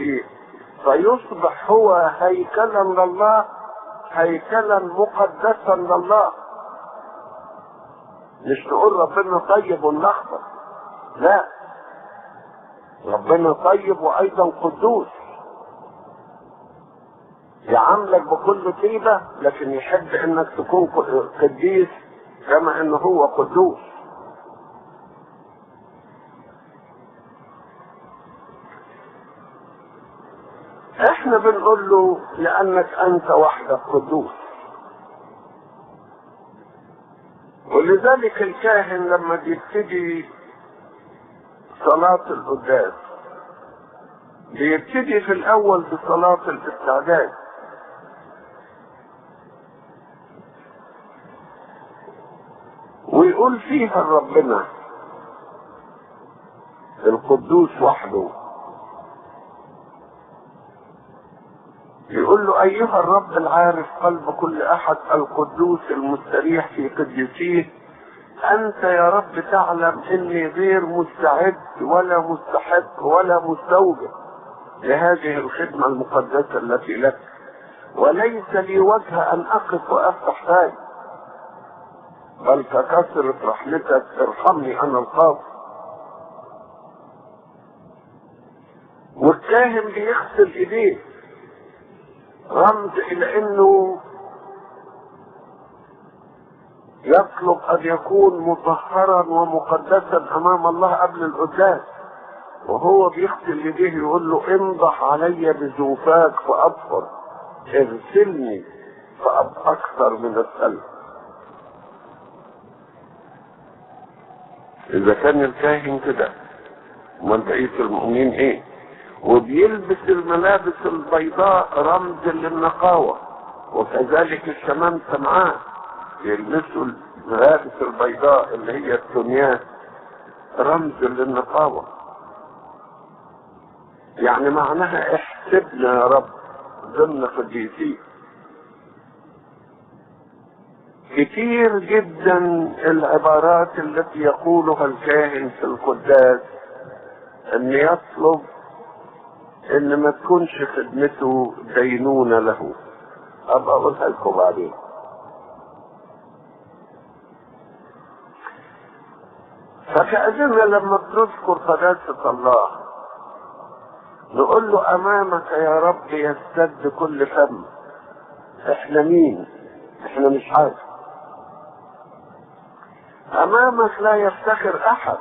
ايه فيصبح هو هيكلا لله هيكلا مقدسا لله مش نقول ربنا طيب ونلخبط لا ربنا طيب وايضا قدوس يعاملك بكل طيبة لكن يحب انك تكون قديس كما انه هو قدوس احنا بنقول له لانك انت وحدك قدوس ولذلك الكاهن لما بيبتدي صلاة القداس بيبتدي في الاول بصلاة الاستعداد ويقول فيها ربنا القدوس وحده يقول له ايها الرب العارف قلب كل احد القدوس المستريح في قدسيه انت يا رب تعلم اني غير مستعد ولا مستحق ولا مستوجب لهذه الخدمة المقدسة التي لك وليس لي وجه ان اقف وافتح فاي بل ككثرة رحمتك ارحمني انا الخاطئ والكاهن بيغسل ايديه رمز الى انه يطلب ان يكون مطهرا ومقدسا امام الله قبل القداس وهو بيغسل يديه يقول له انضح علي بزوفاك فاطهر اغسلني فابقى اكثر من الثلج اذا كان الكاهن كده امال بقيه المؤمنين ايه وبيلبس الملابس البيضاء رمز للنقاوة وكذلك الشمامسة معاه يلبسوا الملابس البيضاء اللي هي التونيات رمز للنقاوة يعني معناها احسبنا يا رب ضمن قديسين كتير جدا العبارات التي يقولها الكاهن في القداس ان يطلب ان ما تكونش خدمته دينونة له ابقى اقولها لكم بعدين فكأننا لما بنذكر قداسة الله نقول له امامك يا رب يستد كل فم احنا مين احنا مش حاجة امامك لا يفتخر احد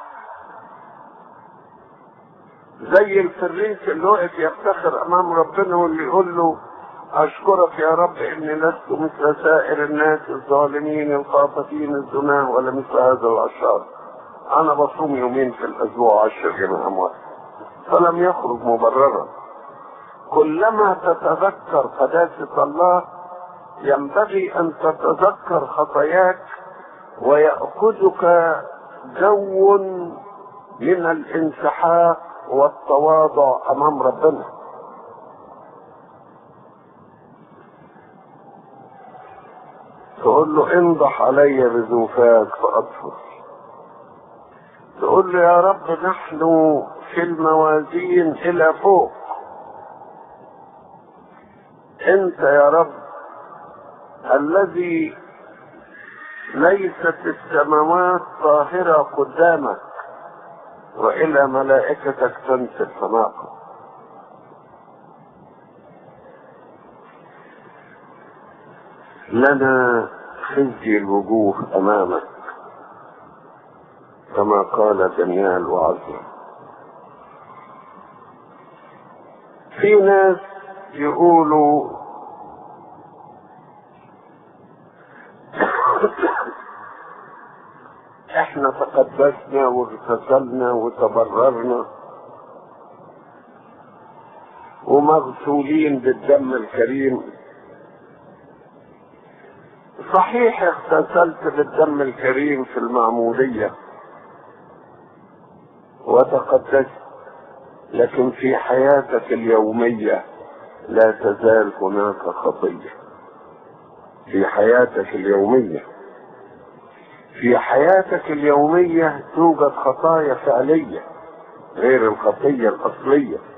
زي الفريس اللي وقف يفتخر امام ربنا واللي يقول له اشكرك يا رب اني لست مثل سائر الناس الظالمين الخاطفين الزناه ولا مثل هذا الاشرار انا بصوم يومين في الاسبوع عشر جنيه اموال فلم يخرج مبررا كلما تتذكر قداسة الله ينبغي ان تتذكر خطاياك ويأخذك جو من الانسحاق والتواضع امام ربنا تقول له انضح علي بزوفاك فاطفر تقول له يا رب نحن في الموازين الى فوق انت يا رب الذي ليست السماوات طاهرة قدامك وإلى ملائكتك تنسب سماقه لنا خزي الوجوه أمامك كما قال دانيال وعزرا في ناس يقولوا احنا تقدسنا واغتسلنا وتبررنا ومغسولين بالدم الكريم صحيح اغتسلت بالدم الكريم في المعمودية وتقدست لكن في حياتك اليومية لا تزال هناك خطية في حياتك اليوميه في حياتك اليومية توجد خطايا فعلية غير الخطية الأصلية